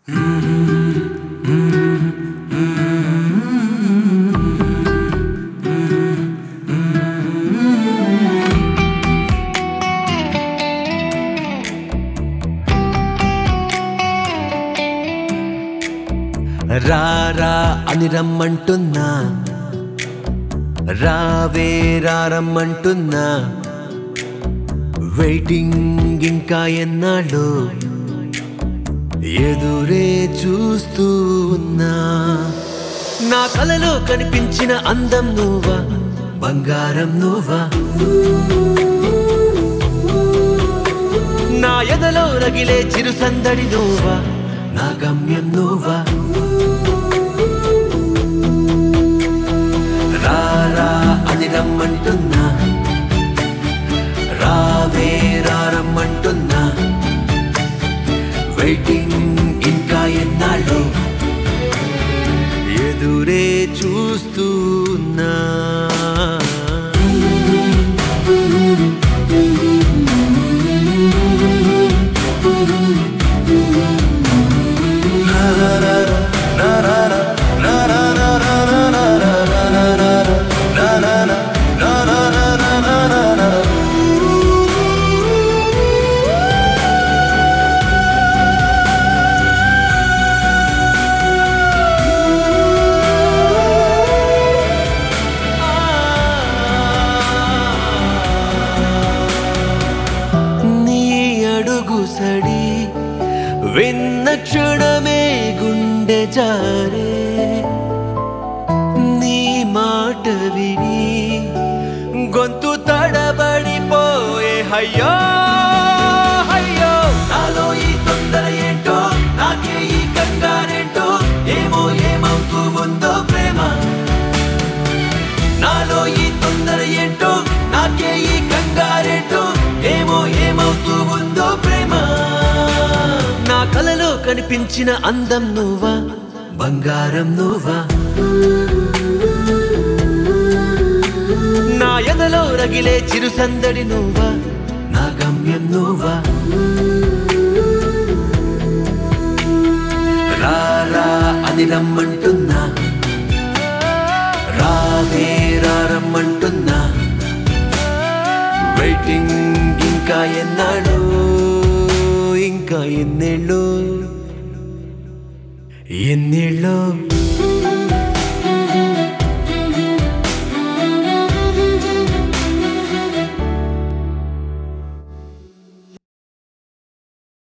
రారా అని రమ్మంటున్నా రావే రారమ్మంటున్నా వెయిటింగ్ ఇంకా ఎన్నాళ్ళు ఎదురే చూస్తూ ఉన్నా నా కలలో కనిపించిన అందం నువ్వా బంగారం నువ్వా నా ఎదలో రగిలే చిరు సందడి నువ్వా నా గమ్యం నువ్వా రారా అని రమ్మంటున్నా రావే రారమ్మంటున్నా వెయిటింగ్ ఇంకా ఎన్నాళ్ళు ఎదురే చూస్తున్నా నీ అడుగు సడి విన్న క్షణమే గుండె జారే నీ మాట విని గొంతు తడబడిపోయే హయ్యో హయ్యో నాలో ఈ తొందర ఏంటో నాకే ఈ కంగారేంటో ఏమో ఏమవుతూ ఉందో ప్రేమ నాలో ఈ తొందర ఏంటో నాకే ఈ కంగారేంటో ఏమో ఏమవుతూ ఉందో ప్రేమ నా కలలో కనిపించిన అందం నువ్వా బంగారం నువ్వా నా ఎదలో రగిలే చిరు సందడి నువ్వా నా గమ్యం నువ్వా రారా అని రమ్మంటున్నా రావే రారమ్మంటున్నా వెయిటింగ్ ఇంకా ఎన్నాడు ఇంకా ఎన్నేళ్ళు ఎన్నేళ్ళు